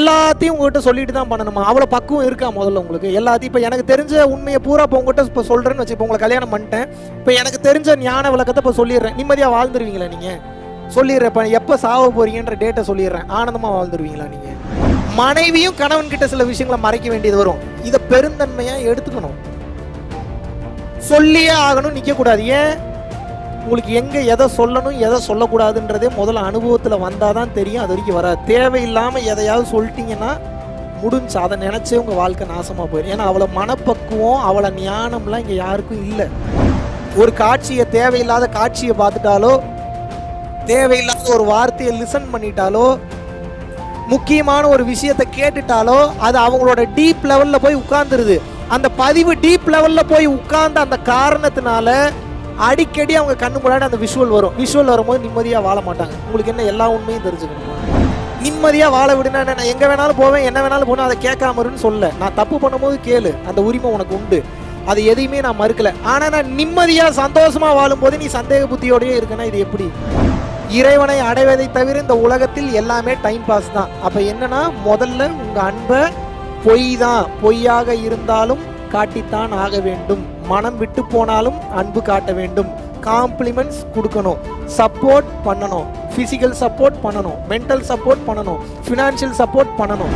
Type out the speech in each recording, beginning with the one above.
எல்லாத்தையும் உங்ககிட்ட சொல்லிட்டு தான் பண்ணணுமா அவ்வளோ பக்குவம் இருக்கா முதல்ல உங்களுக்கு எல்லாத்தையும் இப்போ எனக்கு தெரிஞ்ச உண்மையை பூரா இப்போ உங்ககிட்ட இப்போ சொல்கிறேன்னு வச்சு இப்போ உங்களை கல்யாணம் பண்ணிட்டேன் இப்போ எனக்கு தெரிஞ்ச ஞான விளக்கத்தை இப்போ சொல்லிடுறேன் நிம்மதியாக வாழ்ந்துருவீங்களா நீங்கள் சொல்லிடுறேன் இப்போ எப்போ சாவ போறீங்கன்ற டேட்டை சொல்லிடுறேன் ஆனந்தமாக வாழ்ந்துருவீங்களா நீங்கள் மனைவியும் கணவன் கிட்ட சில விஷயங்களை மறைக்க வேண்டியது வரும் இதை பெருந்தன்மையாக எடுத்துக்கணும் சொல்லியே ஆகணும் நிற்கக்கூடாது ஏன் உங்களுக்கு எங்கே எதை சொல்லணும் எதை சொல்லக்கூடாதுன்றதே முதல்ல அனுபவத்தில் வந்தால் தான் தெரியும் அது வரைக்கும் வராது தேவையில்லாமல் எதையாவது சொல்லிட்டீங்கன்னா முடிஞ்சு அதை நினச்சே உங்கள் வாழ்க்கை நாசமாக போயிடும் ஏன்னா அவளை மனப்பக்குவம் அவளை ஞானம்லாம் இங்கே யாருக்கும் இல்லை ஒரு காட்சியை தேவையில்லாத காட்சியை பார்த்துட்டாலோ தேவையில்லாத ஒரு வார்த்தையை லிசன் பண்ணிட்டாலோ முக்கியமான ஒரு விஷயத்தை கேட்டுட்டாலோ அது அவங்களோட டீப் லெவலில் போய் உட்கார்ந்துருது அந்த பதிவு டீப் லெவலில் போய் உட்கார்ந்த அந்த காரணத்தினால அடிக்கடி அவங்க கண்ணு முன்னாடி அந்த விஷுவல் வரும் விஷுவல் வரும்போது நிம்மதியாக வாழ மாட்டாங்க உங்களுக்கு என்ன எல்லா உண்மையும் தெரிஞ்சுக்கணுமா நிம்மதியாக வாழ விடுனா என்ன நான் எங்கே வேணாலும் போவேன் என்ன வேணாலும் போனால் அதை கேட்காம இருன்னு சொல்ல நான் தப்பு பண்ணும்போது கேளு அந்த உரிமை உனக்கு உண்டு அது எதையுமே நான் மறுக்கல ஆனால் நான் நிம்மதியாக சந்தோஷமாக வாழும்போது நீ சந்தேக புத்தியோடயே இருக்கனா இது எப்படி இறைவனை அடைவதை தவிர இந்த உலகத்தில் எல்லாமே டைம் பாஸ் தான் அப்போ என்னன்னா முதல்ல உங்கள் அன்பை பொய் தான் பொய்யாக இருந்தாலும் காட்டித்தான் ஆக வேண்டும் மனம் விட்டு போனாலும் அன்பு காட்ட வேண்டும் காம்ப்ளிமெண்ட்ஸ் கொடுக்கணும் சப்போர்ட் பண்ணணும் ஃபிசிக்கல் சப்போர்ட் பண்ணணும் மென்டல் சப்போர்ட் பண்ணணும் ஃபினான்ஷியல் சப்போர்ட் பண்ணணும்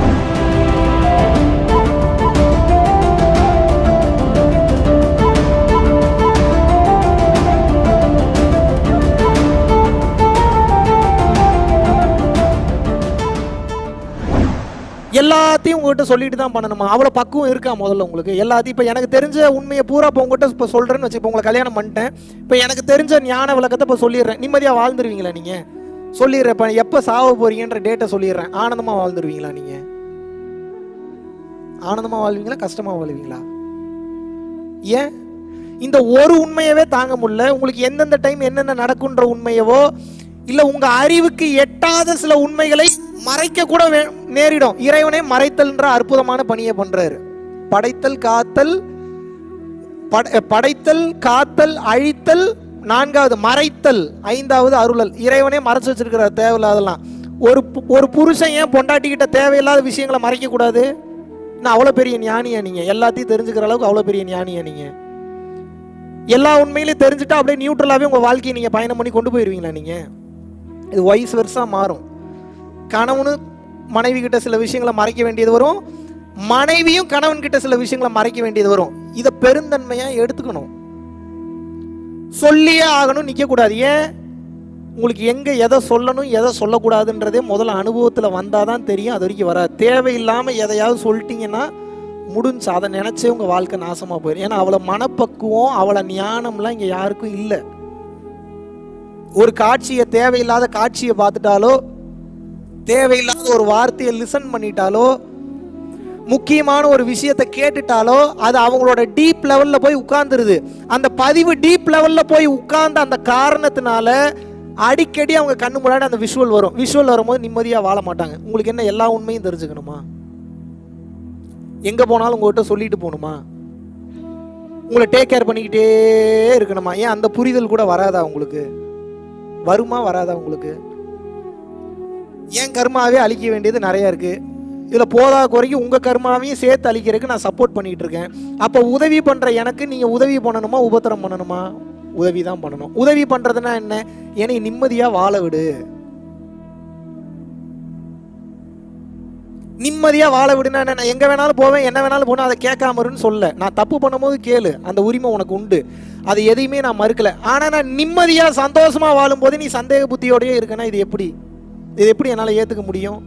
எல்லாத்தையும் உங்ககிட்ட சொல்லிட்டு தான் பண்ணணுமா அவ்வளோ பக்குவம் இருக்கா முதல்ல உங்களுக்கு எல்லாத்தையும் இப்போ எனக்கு தெரிஞ்ச உண்மையை பூரா இப்போ உங்ககிட்ட இப்போ சொல்கிறேன்னு வச்சு இப்போ உங்களை கல்யாணம் பண்ணிட்டேன் இப்போ எனக்கு தெரிஞ்ச ஞான விளக்கத்தை இப்போ சொல்லிடுறேன் நிம்மதியாக வாழ்ந்துருவீங்களா நீங்கள் சொல்லிடுறேன் இப்போ எப்போ சாவ போறீங்கன்ற டேட்டை சொல்லிடுறேன் ஆனந்தமாக வாழ்ந்துருவீங்களா நீங்கள் ஆனந்தமாக வாழ்வீங்களா கஷ்டமாக வாழ்வீங்களா ஏன் இந்த ஒரு உண்மையவே தாங்க முடியல உங்களுக்கு எந்தெந்த டைம் என்னென்ன நடக்குன்ற உண்மையவோ இல்ல உங்க அறிவுக்கு எட்டாத சில உண்மைகளை மறைக்க கூட வே- நேரிடும் இறைவனே மறைத்தல்ன்ற அற்புதமான பணியை பண்றாரு படைத்தல் காத்தல் பட- படைத்தல் காத்தல் அழித்தல் நான்காவது மறைத்தல் ஐந்தாவது அருளல் இறைவனே மறைச்சு வச்சிருக்கிறார் தேவையில்லாதெல்லாம் ஒரு பு- ஒரு புருஷன் ஏன் பொண்டாட்டிக்கிட்ட தேவையில்லாத விஷயங்களை மறைக்க கூடாது நான் அவ்வளோ பெரிய ஞானியா நீங்க எல்லாத்தையும் தெரிஞ்சுக்கிற அளவுக்கு அவ்வளோ பெரிய ஞானியா நீங்க எல்லா உண்மையிலையும் தெரிஞ்சுட்டா அப்படியே நியூட்ரலாகவே உங்கள் வாழ்க்கையை நீங்கள் பயணம் பண்ணி கொண்டு போயிடுவீங்களா நீங்கள் இது வயசு வருஷம் மாறும் கணவனு மனைவி கிட்ட சில விஷயங்களை மறைக்க வேண்டியது வரும் மனைவியும் கணவன் கிட்ட சில விஷயங்களை மறைக்க வேண்டியது வரும் இதை பெருந்தன்மையாக எடுத்துக்கணும் சொல்லியே ஆகணும் நிற்கக்கூடாது ஏன் உங்களுக்கு எங்கே எதை சொல்லணும் எதை சொல்லக்கூடாதுன்றதே முதல்ல அனுபவத்தில் வந்தால் தான் தெரியும் அது வரைக்கும் வராது தேவையில்லாமல் எதையாவது சொல்லிட்டீங்கன்னா முடிஞ்சு அதை நினச்சே உங்கள் வாழ்க்கை நாசமாக போயிடும் ஏன்னா அவளை மனப்பக்குவம் அவளை ஞானம்லாம் இங்கே யாருக்கும் இல்லை ஒரு காட்சியை தேவையில்லாத காட்சியை பார்த்துட்டாலோ தேவையில்லாத ஒரு வார்த்தையை லிசன் பண்ணிட்டாலோ முக்கியமான ஒரு விஷயத்தை கேட்டுட்டாலோ அது அவங்களோட டீப் லெவலில் போய் உட்கார்ந்துருது அந்த பதிவு டீப் லெவலில் போய் உட்கார்ந்த அந்த காரணத்தினால அடிக்கடி அவங்க கண்ணு முன்னாடி அந்த விஷுவல் வரும் விஷுவல் வரும்போது நிம்மதியாக வாழ மாட்டாங்க உங்களுக்கு என்ன எல்லா உண்மையும் தெரிஞ்சுக்கணுமா எங்கே போனாலும் உங்கள்கிட்ட சொல்லிட்டு போகணுமா உங்களை டேக் கேர் பண்ணிக்கிட்டே இருக்கணுமா ஏன் அந்த புரிதல் கூட வராதா உங்களுக்கு வருமா வராதா உங்களுக்கு ஏன் கர்மாவே அழிக்க வேண்டியது நிறைய இருக்கு இதில் போதா குறைக்கு உங்கள் கர்மாவையும் சேர்த்து அழிக்கிறதுக்கு நான் சப்போர்ட் பண்ணிட்டு இருக்கேன் அப்போ உதவி பண்ணுற எனக்கு நீங்கள் உதவி பண்ணணுமா உபத்திரம் பண்ணணுமா உதவி தான் பண்ணணும் உதவி பண்ணுறதுனா என்ன என்னை நிம்மதியாக வாழ விடு நிம்மதியாக வாழ விடுனா என்ன நான் எங்கே வேணாலும் போவேன் என்ன வேணாலும் போனால் அதை கேட்காம இருன்னு சொல்ல நான் தப்பு பண்ணும்போது கேளு அந்த உரிமை உனக்கு உண்டு அது எதையுமே நான் மறுக்கல ஆனால் நான் நிம்மதியாக சந்தோஷமாக வாழும்போது நீ சந்தேக புத்தியோடயே இருக்கனா இது எப்படி இது எப்படி என்னால் ஏற்றுக்க முடியும்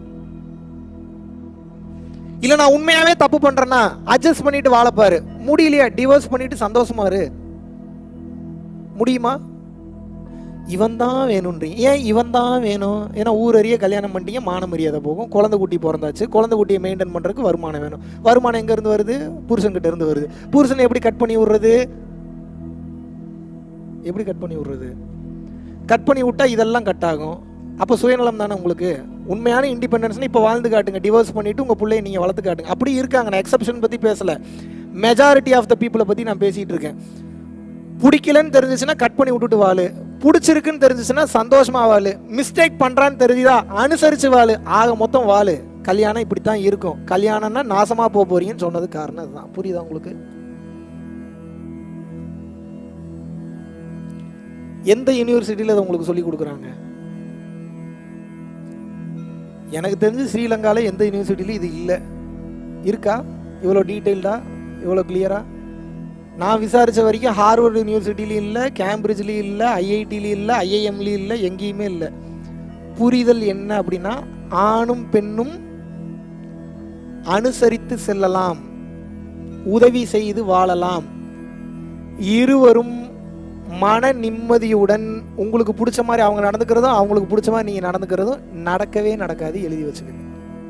இல்லை நான் உண்மையாகவே தப்பு பண்ணுறேன்னா அட்ஜஸ்ட் பண்ணிட்டு வாழப்பாரு முடியலையா டிவோர்ஸ் பண்ணிட்டு சந்தோஷமா இரு முடியுமா இவன் தான் வேணுன்றீங்க ஏன் இவன் தான் வேணும் ஏன்னா ஊரறிய கல்யாணம் பண்ணிட்டீங்க மான மரியாதை போகும் குழந்தை குட்டி பிறந்தாச்சு குழந்தை குட்டியை மெயின்டைன் பண்ணுறதுக்கு வருமானம் வேணும் வருமானம் எங்கேருந்து வருது புருஷன்கிட்ட இருந்து வருது புருஷனை எப்படி கட் பண்ணி விடுறது எப்படி கட் பண்ணி விடுறது கட் பண்ணி விட்டா இதெல்லாம் கட் ஆகும் அப்போ சுயநலம் தானே உங்களுக்கு உண்மையான இண்டிபெண்டன்ஸ்னு இப்போ வாழ்ந்து காட்டுங்க டிவோர்ஸ் பண்ணிட்டு உங்கள் பிள்ளைய நீங்கள் வளர்த்து காட்டுங்க அப்படி இருக்காங்க நான் எக்ஸப்ஷன் பற்றி பேசலை மெஜாரிட்டி ஆஃப் த பீப்புளை பற்றி நான் பேசிகிட்டு இருக்கேன் பிடிக்கலன்னு தெரிஞ்சிச்சுன்னா கட் பண்ணி விட்டுட்டு வாழு பிடிச்சிருக்குன்னு தெரிஞ்சிச்சுன்னா சந்தோஷமா வாழு மிஸ்டேக் பண்றான்னு தெரிஞ்சுதா அனுசரிச்சு வாழு ஆக மொத்தம் வாழு கல்யாணம் இப்படி தான் இருக்கும் கல்யாணம்னா நாசமாக போக போறீங்கன்னு சொன்னது காரணம் இதுதான் புரியுதா உங்களுக்கு எந்த யூனிவர்சிட்டியில் அதை உங்களுக்கு சொல்லி கொடுக்குறாங்க எனக்கு தெரிஞ்சு ஸ்ரீலங்காவில் எந்த யூனிவர்சிட்டிலையும் இது இல்லை இருக்கா இவ்வளோ டீட்டெயில்டா இவ்வளோ கிளியரா நான் விசாரித்த வரைக்கும் ஹார்வர்டு யூனிவர்சிட்டிலையும் இல்லை கேம்பிரிட்ஜ்லேயும் இல்லை ஐஐடிலையும் இல்லை ஐஐஎம்லேயும் இல்லை எங்கேயுமே இல்லை புரிதல் என்ன அப்படின்னா ஆணும் பெண்ணும் அனுசரித்து செல்லலாம் உதவி செய்து வாழலாம் இருவரும் மன நிம்மதியுடன் உங்களுக்கு பிடிச்ச மாதிரி அவங்க நடந்துக்கிறதும் அவங்களுக்கு பிடிச்ச மாதிரி நீங்கள் நடந்துக்கிறதும் நடக்கவே நடக்காது எழுதி வச்சுக்கோங்க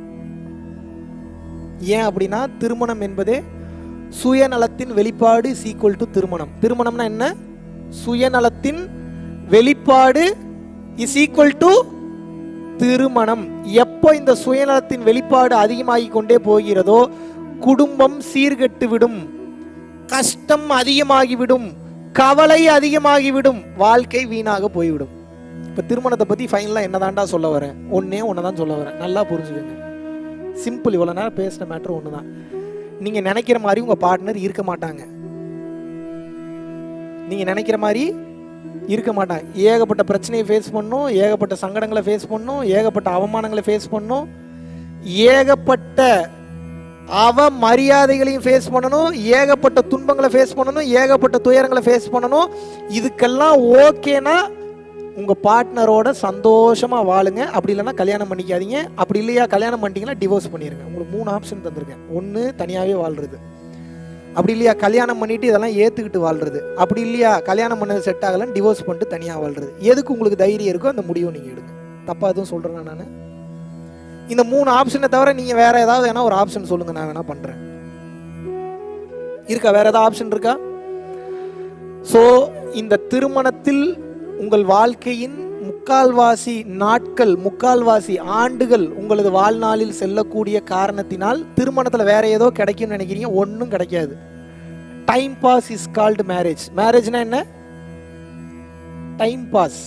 ஏன் அப்படின்னா திருமணம் என்பதே சுயநலத்தின் வெளிப்பாடு சீக்குவல் டு திருமணம் திருமணம்னா என்ன சுயநலத்தின் வெளிப்பாடு இஸ் ஈக்குவல் டு திருமணம் எப்போ இந்த சுயநலத்தின் வெளிப்பாடு அதிகமாகிக் கொண்டே போகிறதோ குடும்பம் சீர்கெட்டு விடும் கஷ்டம் அதிகமாகிவிடும் கவலை அதிகமாகிவிடும் வாழ்க்கை வீணாக போய்விடும் இப்போ திருமணத்தை பற்றி ஃபைனலாக என்னதான்டா சொல்ல வரேன் ஒன்னே ஒன்று தான் சொல்ல வரேன் நல்லா புரிஞ்சுக்கோங்க சிம்பிள் இவ்வளோ நேரம் பேசின மேட்ரு ஒன்று தான் நீங்கள் நினைக்கிற மாதிரி உங்கள் பார்ட்னர் இருக்க மாட்டாங்க நீங்கள் நினைக்கிற மாதிரி இருக்க மாட்டாங்க ஏகப்பட்ட பிரச்சனையை ஃபேஸ் பண்ணும் ஏகப்பட்ட சங்கடங்களை ஃபேஸ் பண்ணும் ஏகப்பட்ட அவமானங்களை ஃபேஸ் பண்ணும் ஏகப்பட்ட அவ மரியாதைகளையும் ஃபேஸ் பண்ணணும் ஏகப்பட்ட துன்பங்களை ஃபேஸ் பண்ணணும் ஏகப்பட்ட துயரங்களை ஃபேஸ் பண்ணணும் இதுக்கெல்லாம் ஓகேனா உங்கள் பார்ட்னரோட சந்தோஷமாக வாழுங்க அப்படி இல்லைன்னா கல்யாணம் பண்ணிக்காதீங்க அப்படி இல்லையா கல்யாணம் பண்ணிட்டீங்கன்னா டிவோர்ஸ் பண்ணிடுங்க உங்களுக்கு மூணு ஆப்ஷன் தந்திருக்கேன் ஒன்று தனியாகவே வாழ்றது அப்படி இல்லையா கல்யாணம் பண்ணிட்டு இதெல்லாம் ஏற்றுக்கிட்டு வாழ்றது அப்படி இல்லையா கல்யாணம் பண்ணது செட் ஆகலன்னு டிவோர்ஸ் பண்ணிட்டு தனியாக வாழ்றது எதுக்கு உங்களுக்கு தைரியம் இருக்கோ அந்த முடிவை நீங்கள் எடுங்க தப்பாக எதுவும் சொல்கிறேன்னா நான் இந்த மூணு ஆப்ஷனை தவிர நீங்கள் வேற ஏதாவது வேணா ஒரு ஆப்ஷன் சொல்லுங்க நான் வேணா பண்ணுறேன் இருக்கா வேற ஏதாவது ஆப்ஷன் இருக்கா ஸோ இந்த திருமணத்தில் உங்கள் வாழ்க்கையின் முக்கால்வாசி நாட்கள் முக்கால்வாசி ஆண்டுகள் உங்களது வாழ்நாளில் செல்லக்கூடிய காரணத்தினால் திருமணத்தில் வேற ஏதோ கிடைக்கும்னு நினைக்கிறீங்க ஒன்றும் கிடைக்காது time pass is called marriage மேரேஜ்னா என்ன டைம் பாஸ்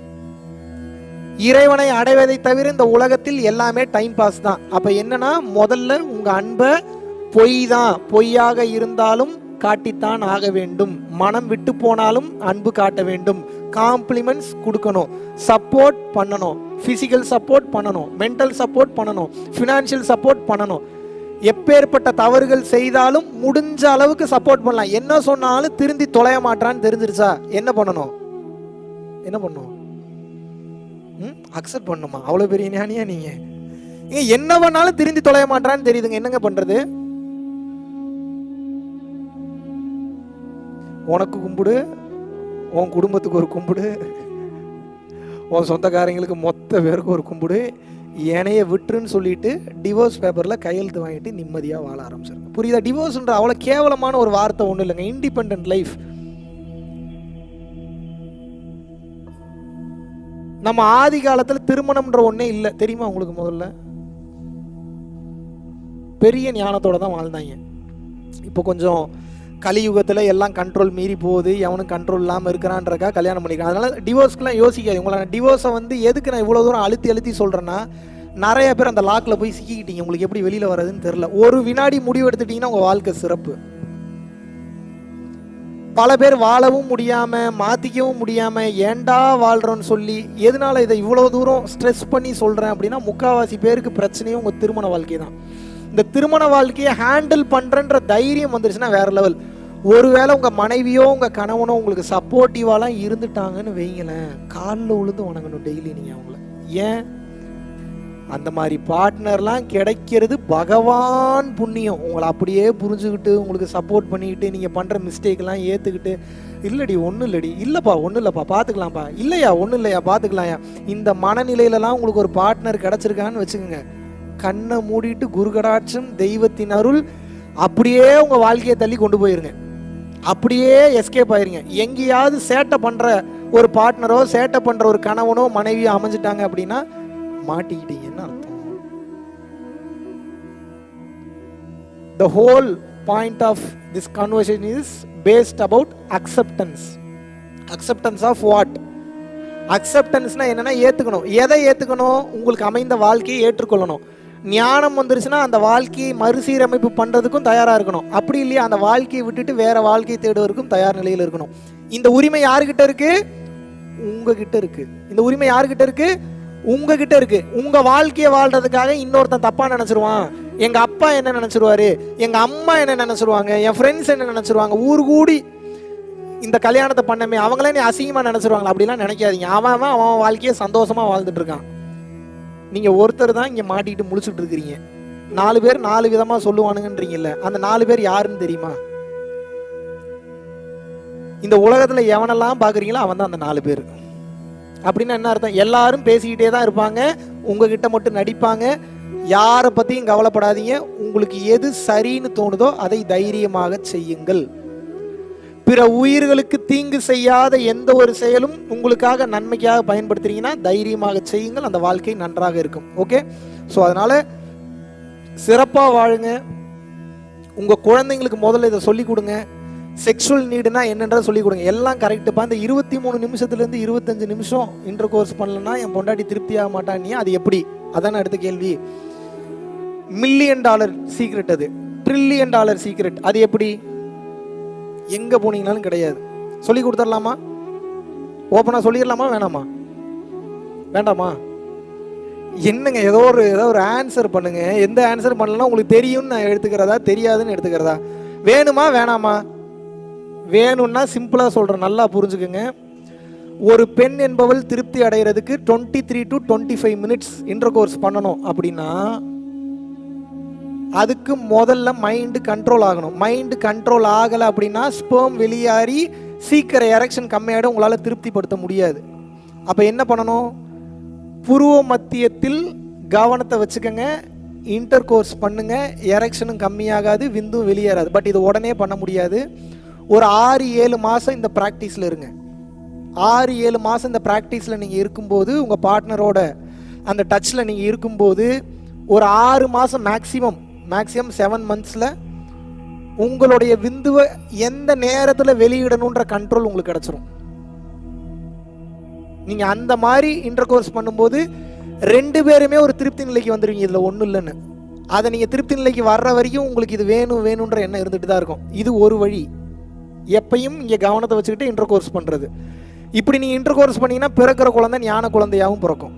இறைவனை அடைவதை தவிர இந்த உலகத்தில் எல்லாமே டைம் பாஸ் தான் அப்ப என்னன்னா முதல்ல உங்க அன்பை பொய் தான் பொய்யாக இருந்தாலும் காட்டித்தான் ஆக வேண்டும் மனம் விட்டு போனாலும் அன்பு காட்ட வேண்டும் காம்ப்ளிமெண்ட்ஸ் கொடுக்கணும் சப்போர்ட் பண்ணணும் ஃபிசிக்கல் சப்போர்ட் பண்ணணும் மென்டல் சப்போர்ட் பண்ணணும் ஃபினான்ஷியல் சப்போர்ட் பண்ணணும் எப்பேற்பட்ட தவறுகள் செய்தாலும் முடிஞ்ச அளவுக்கு சப்போர்ட் பண்ணலாம் என்ன சொன்னாலும் திருந்தி தொலைய மாட்டான்னு தெரிஞ்சிருச்சா என்ன பண்ணணும் என்ன பண்ணணும் அக்செப்ட் பண்ணுமா அவ்வளோ பெரிய ஞானியா நீங்க ஏங்க, என்ன பண்ணாலும் திருந்தி தொலைய மாட்டான்னு தெரியுதுங்க என்னங்க பண்றது உனக்கு கும்பிடு உன் குடும்பத்துக்கு ஒரு கும்பிடு உன் சொந்தக்காரங்களுக்கு மொத்த பேருக்கு ஒரு கும்பிடு ஏனைய விட்டுருன்னு சொல்லிட்டு டிவோர்ஸ் பேப்பரில் கையெழுத்து வாங்கிட்டு நிம்மதியாக வாழ ஆரம்பிச்சிருங்க புரியுதா டிவோர்ஸ்ன்ற அவ்வளோ கேவலமான ஒரு வார்த்தை ஒன்றும் இல்லைங்க இண்டிபெண்ட் லைஃப் நம்ம ஆதி காலத்தில் திருமணம்ன்ற ஒன்றே இல்லை தெரியுமா உங்களுக்கு முதல்ல பெரிய ஞானத்தோட தான் வாழ்ந்தாங்க இப்போ கொஞ்சம் கலியுகத்தில் எல்லாம் கண்ட்ரோல் மீறி போகுது எவனும் கண்ட்ரோல் இல்லாமல் இருக்கிறான்றக்கா கல்யாணம் பண்ணிக்கிறான் அதனால டிவோர்ஸ்க்குலாம் யோசிக்காது உங்களை நான் டிவோர்ஸை வந்து எதுக்கு நான் இவ்வளோ தூரம் அழுத்தி அழுத்தி சொல்கிறேன்னா நிறைய பேர் அந்த லாக்கில் போய் சிக்கிக்கிட்டீங்க உங்களுக்கு எப்படி வெளியில் வர்றதுன்னு தெரில ஒரு வினாடி முடிவு எடுத்துட்டீங்கன்னா உங்கள் வாழ்க்கை சிறப்பு பல பேர் வாழவும் முடியாம மாத்திக்கவும் முடியாம ஏன்டா வாழ்றோன்னு சொல்லி எதனால இதை இவ்வளவு தூரம் ஸ்ட்ரெஸ் பண்ணி சொல்றேன் அப்படின்னா முக்காவாசி பேருக்கு பிரச்சனையும் உங்க திருமண வாழ்க்கை தான் இந்த திருமண வாழ்க்கையை ஹேண்டில் பண்றேன்ற தைரியம் வந்துருச்சுன்னா வேற லெவல் ஒருவேளை உங்க மனைவியோ உங்க கணவனோ உங்களுக்கு சப்போர்ட்டிவாலாம் இருந்துட்டாங்கன்னு வைங்களேன் காலில் உழுந்து வணங்கணும் டெய்லி நீங்க அவங்கள ஏன் அந்த மாதிரி பார்ட்னர்லாம் கிடைக்கிறது பகவான் புண்ணியம் உங்களை அப்படியே புரிஞ்சுக்கிட்டு உங்களுக்கு சப்போர்ட் பண்ணிக்கிட்டு நீங்கள் பண்ணுற மிஸ்டேக்லாம் ஏற்றுக்கிட்டு இல்லடி ஒன்றும் இல்லடி இல்லைப்பா ஒன்றும் இல்லைப்பா பார்த்துக்கலாம்ப்பா இல்லையா ஒன்றும் இல்லையா பார்த்துக்கலாம்யா இந்த மனநிலையிலலாம் உங்களுக்கு ஒரு பார்ட்னர் கிடச்சிருக்கான்னு வச்சுக்கோங்க கண்ணை மூடிட்டு குருகடாட்சம் தெய்வத்தின் அருள் அப்படியே உங்கள் வாழ்க்கையை தள்ளி கொண்டு போயிருங்க அப்படியே எஸ்கேப் ஆயிருங்க எங்கேயாவது சேட்டை பண்ணுற ஒரு பார்ட்னரோ சேட்டை பண்ணுற ஒரு கணவனோ மனைவியோ அமைஞ்சிட்டாங்க அப்படின்னா மாட்டிக்கிட்டீங்கன்னு அர்த்தம் the whole point of this conversation is based about acceptance acceptance of what அக்செப்டன்ஸ்னா என்னன்னா ஏற்றுக்கணும் எதை ஏற்றுக்கணும் உங்களுக்கு அமைந்த வாழ்க்கையை ஏற்றுக்கொள்ளணும் ஞானம் வந்துருச்சுன்னா அந்த வாழ்க்கையை மறுசீரமைப்பு பண்ணுறதுக்கும் தயாராக இருக்கணும் அப்படி இல்லையா அந்த வாழ்க்கையை விட்டுட்டு வேற வாழ்க்கை தேடுவதற்கும் தயார் நிலையில் இருக்கணும் இந்த உரிமை யாருக்கிட்ட இருக்கு உங்ககிட்ட இருக்கு இந்த உரிமை யாருக்கிட்ட இருக்கு உங்ககிட்ட இருக்கு உங்க வாழ்க்கையை வாழ்றதுக்காக இன்னொருத்தன் தப்பா நினைச்சிருவான் எங்க அப்பா என்ன நினைச்சிருவாரு எங்க அம்மா என்ன நினைச்சிருவாங்க என் ஃப்ரெண்ட்ஸ் என்ன நினைச்சிருவாங்க ஊர் கூடி இந்த கல்யாணத்தை பண்ணமே அவங்களே நீ அசிங்கமா நினைச்சிருவாங்களா அப்படிலாம் நினைக்காதீங்க அவன் அவன் அவன் வாழ்க்கையை சந்தோஷமா வாழ்ந்துட்டு இருக்கான் நீங்க ஒருத்தர் தான் இங்க மாட்டிக்கிட்டு முழிச்சுட்டு இருக்கிறீங்க நாலு பேர் நாலு விதமா சொல்லுவானுங்கன்றீங்கல்ல அந்த நாலு பேர் யாருன்னு தெரியுமா இந்த உலகத்துல எவனெல்லாம் பாக்குறீங்களோ அவன் தான் அந்த நாலு பேர் அப்படின்னா என்ன அர்த்தம் எல்லாரும் பேசிக்கிட்டே தான் இருப்பாங்க உங்ககிட்ட மட்டும் நடிப்பாங்க யாரை பத்தியும் கவலைப்படாதீங்க உங்களுக்கு எது சரின்னு தோணுதோ அதை தைரியமாக செய்யுங்கள் பிற உயிர்களுக்கு தீங்கு செய்யாத எந்த ஒரு செயலும் உங்களுக்காக நன்மைக்காக பயன்படுத்துறீங்கன்னா தைரியமாக செய்யுங்கள் அந்த வாழ்க்கை நன்றாக இருக்கும் ஓகே ஸோ அதனால சிறப்பாக வாழுங்க உங்க குழந்தைங்களுக்கு முதல்ல இதை சொல்லி கொடுங்க செக்ஷுவல் நீடுனா என்னன்றதை சொல்லி கொடுங்க எல்லாம் கரெக்டுப்பா இந்த இருபத்தி மூணு நிமிஷத்துலேருந்து இருபத்தஞ்சு நிமிஷம் இன்டர் கோர்ஸ் பண்ணலன்னா என் பொண்டாட்டி திருப்தி ஆக மாட்டானே அது எப்படி அதான அடுத்த கேள்வி மில்லியன் டாலர் சீக்ரெட் அது ட்ரில்லியன் டாலர் சீக்ரெட் அது எப்படி எங்க போனீங்கனாலும் கிடையாது சொல்லி கொடுத்துடலாமா ஓப்பனாக சொல்லிடலாமா வேணாமா வேண்டாமா என்னங்க ஏதோ ஒரு ஏதோ ஒரு ஆன்சர் பண்ணுங்க எந்த ஆன்சர் பண்ணலன்னா உங்களுக்கு தெரியும்னு நான் எடுத்துக்கிறதா தெரியாதுன்னு எடுத்துக்கிறதா வேணுமா வேணாமா வேணும்னா சிம்பிளாக சொல்கிறேன் நல்லா புரிஞ்சுக்குங்க ஒரு பெண் என்பவள் திருப்தி அடைகிறதுக்கு twenty three to twenty five minutes intercourse பண்ணணும் அப்படின்னா அதுக்கு முதல்ல மைண்டு கண்ட்ரோல் ஆகணும் மைண்டு கண்ட்ரோல் ஆகலை அப்படின்னா ஸ்பேம் வெளியாறி சீக்கிரம் எரெக்ஷன் கம்மியாயிடும் உங்களால் திருப்திப்படுத்த முடியாது அப்போ என்ன பண்ணணும் புருவ மத்தியத்தில் கவனத்தை வச்சுக்கோங்க இன்டர் கோர்ஸ் பண்ணுங்க எரெக்ஷனும் கம்மியாகாது விந்தும் வெளியேறாது பட் இது உடனே பண்ண முடியாது ஒரு ஆறு ஏழு மாதம் இந்த ப்ராக்டிஸில் இருங்க ஆறு ஏழு மாதம் இந்த ப்ராக்டிஸில் நீங்கள் இருக்கும்போது உங்கள் பார்ட்னரோட அந்த டச்சில் நீங்கள் இருக்கும்போது ஒரு ஆறு மாதம் மேக்ஸிமம் மேக்ஸிமம் செவன் மந்த்ஸில் உங்களுடைய விந்துவை எந்த நேரத்தில் வெளியிடணுன்ற கண்ட்ரோல் உங்களுக்கு கிடச்சிரும் நீங்கள் அந்த மாதிரி இன்டர் கோர்ஸ் பண்ணும்போது ரெண்டு பேருமே ஒரு திருப்தி நிலைக்கு வந்துடுவீங்க இதில் ஒன்றும் இல்லைன்னு அதை நீங்கள் திருப்தி நிலைக்கு வர்ற வரைக்கும் உங்களுக்கு இது வேணும் வேணுன்ற எண்ணம் இருந்துட்டு தான் இருக்கும் இது ஒரு வழி எப்பயும் இங்கே கவனத்தை வச்சுக்கிட்டு இன்டர் கோர்ஸ் பண்ணுறது இப்படி நீங்கள் இன்டர் கோர்ஸ் பண்ணீங்கன்னா பிறக்கிற குழந்தை ஞான குழந்தையாகவும் பிறக்கும்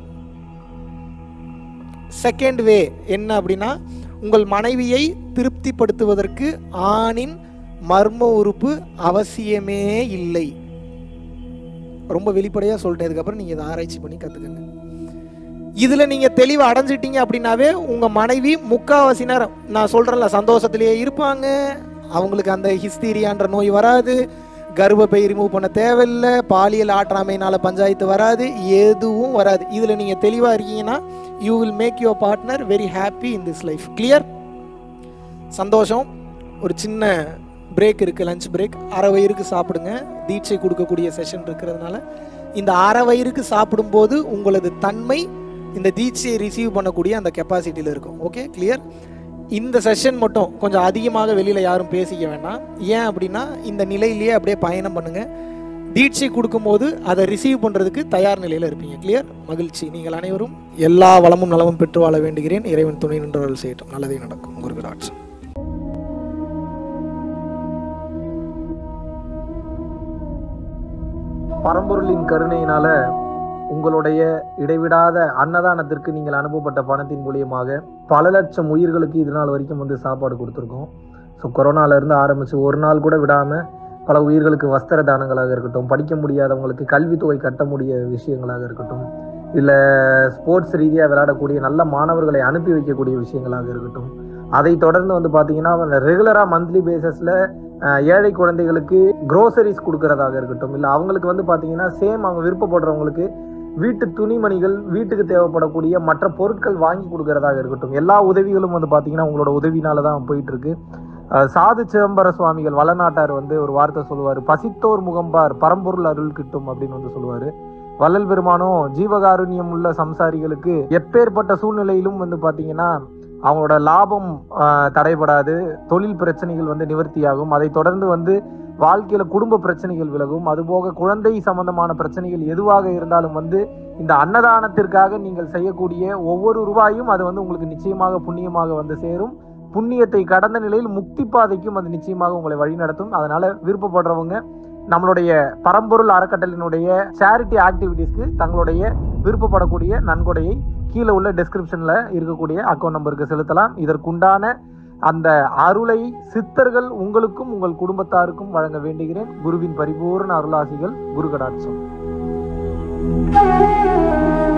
செகண்ட் வே என்ன அப்படின்னா உங்கள் மனைவியை திருப்திப்படுத்துவதற்கு ஆணின் மர்ம உறுப்பு அவசியமே இல்லை ரொம்ப வெளிப்படையாக சொல்லிட்டேன் இதுக்கப்புறம் நீங்கள் இதை ஆராய்ச்சி பண்ணி கற்றுக்கங்க இதில் நீங்கள் தெளிவு அடைஞ்சிட்டீங்க அப்படின்னாவே உங்கள் மனைவி முக்காவாசி நேரம் நான் சொல்கிறேன்ல சந்தோஷத்திலேயே இருப்பாங்க அவங்களுக்கு அந்த ஹிஸ்தீரியான்ற நோய் வராது கர்ப்பப்பை ரிமூவ் பண்ண தேவையில்லை பாலியல் ஆற்றாமையினால பஞ்சாயத்து வராது எதுவும் வராது இதில் நீங்கள் தெளிவாக இருக்கீங்கன்னா you will make your partner very happy in this life clear சந்தோஷம் ஒரு சின்ன பிரேக் இருக்குது லஞ்ச் பிரேக் அரை வயிறுக்கு சாப்பிடுங்க தீட்சை கொடுக்கக்கூடிய செஷன் இருக்கிறதுனால இந்த அரை வயிறுக்கு சாப்பிடும்போது உங்களது தன்மை இந்த தீட்சையை ரிசீவ் பண்ணக்கூடிய அந்த கெப்பாசிட்டியில் இருக்கும் ஓகே கிளியர் இந்த செஷன் மட்டும் கொஞ்சம் அதிகமாக வெளியில் யாரும் பேசிக்க வேண்டாம் ஏன் அப்படின்னா இந்த நிலையிலேயே அப்படியே பயணம் பண்ணுங்க தீட்சை கொடுக்கும்போது அதை ரிசீவ் பண்ணுறதுக்கு தயார் நிலையில் இருப்பீங்க கிளியர் மகிழ்ச்சி நீங்கள் அனைவரும் எல்லா வளமும் நலமும் பெற்று வாழ வேண்டுகிறேன் இறைவன் துணை நின்றவர்கள் செய்யட்டும் நல்லதே நடக்கும் குருவிராட்சம் பரம்பொருளின் கருணையினால உங்களுடைய இடைவிடாத அன்னதானத்திற்கு நீங்கள் அனுப்பப்பட்ட பணத்தின் மூலியமாக பல லட்சம் உயிர்களுக்கு இது நாள் வரைக்கும் வந்து சாப்பாடு கொடுத்துருக்கோம் ஸோ கொரோனால இருந்து ஆரம்பிச்சு ஒரு நாள் கூட விடாம பல உயிர்களுக்கு வஸ்திர தானங்களாக இருக்கட்டும் படிக்க முடியாதவங்களுக்கு கல்வித்தொகை கட்ட முடிய விஷயங்களாக இருக்கட்டும் இல்லை ஸ்போர்ட்ஸ் ரீதியாக விளையாடக்கூடிய நல்ல மாணவர்களை அனுப்பி வைக்கக்கூடிய விஷயங்களாக இருக்கட்டும் அதை தொடர்ந்து வந்து பார்த்தீங்கன்னா ரெகுலராக மந்த்லி பேசிஸில் ஏழை குழந்தைகளுக்கு க்ரோசரிஸ் கொடுக்கறதாக இருக்கட்டும் இல்லை அவங்களுக்கு வந்து பார்த்தீங்கன்னா சேம் அவங்க விருப்பப்படுறவங்களுக்கு வீட்டு துணிமணிகள் வீட்டுக்கு தேவைப்படக்கூடிய மற்ற பொருட்கள் வாங்கி கொடுக்கறதாக இருக்கட்டும் எல்லா உதவிகளும் வந்து பார்த்தீங்கன்னா உங்களோட உதவினால தான் போயிட்டு இருக்கு அஹ் சாது சிதம்பர சுவாமிகள் வளநாட்டார் வந்து ஒரு வார்த்தை சொல்லுவார் பசித்தோர் முகம்பார் பரம்பொருள் அருள் கிட்டும் அப்படின்னு வந்து சொல்லுவாரு வள்ளல் பெருமானும் ஜீவகாருண்யம் உள்ள சம்சாரிகளுக்கு எப்பேற்பட்ட சூழ்நிலையிலும் வந்து பாத்தீங்கன்னா அவங்களோட லாபம் ஆஹ், தடைபடாது தொழில் பிரச்சனைகள் வந்து நிவர்த்தியாகும் அதை தொடர்ந்து வந்து வாழ்க்கையில குடும்ப பிரச்சனைகள் விலகும் அதுபோக குழந்தை சம்பந்தமான பிரச்சனைகள் எதுவாக இருந்தாலும் வந்து இந்த அன்னதானத்திற்காக நீங்கள் செய்யக்கூடிய ஒவ்வொரு ரூபாயும் அது வந்து உங்களுக்கு நிச்சயமாக புண்ணியமாக வந்து சேரும் புண்ணியத்தை கடந்த நிலையில் முக்தி பாதைக்கும் அது நிச்சயமாக உங்களை வழிநடத்தும் அதனால விருப்பப்படுறவங்க நம்மளுடைய பரம்பொருள் அறக்கட்டளினுடைய சேரிட்டி ஆக்டிவிட்டீஸ்க்கு தங்களுடைய விருப்பப்படக்கூடிய நன்கொடையை கீழே உள்ள டெஸ்கிரிப்ஷன்ல இருக்கக்கூடிய அக்கௌண்ட் நம்பருக்கு செலுத்தலாம் இதற்குண்டான அந்த அருளை சித்தர்கள் உங்களுக்கும் உங்கள் குடும்பத்தாருக்கும் வழங்க வேண்டுகிறேன் குருவின் பரிபூர்ண அருளாசிகள் குரு கடாட்சம்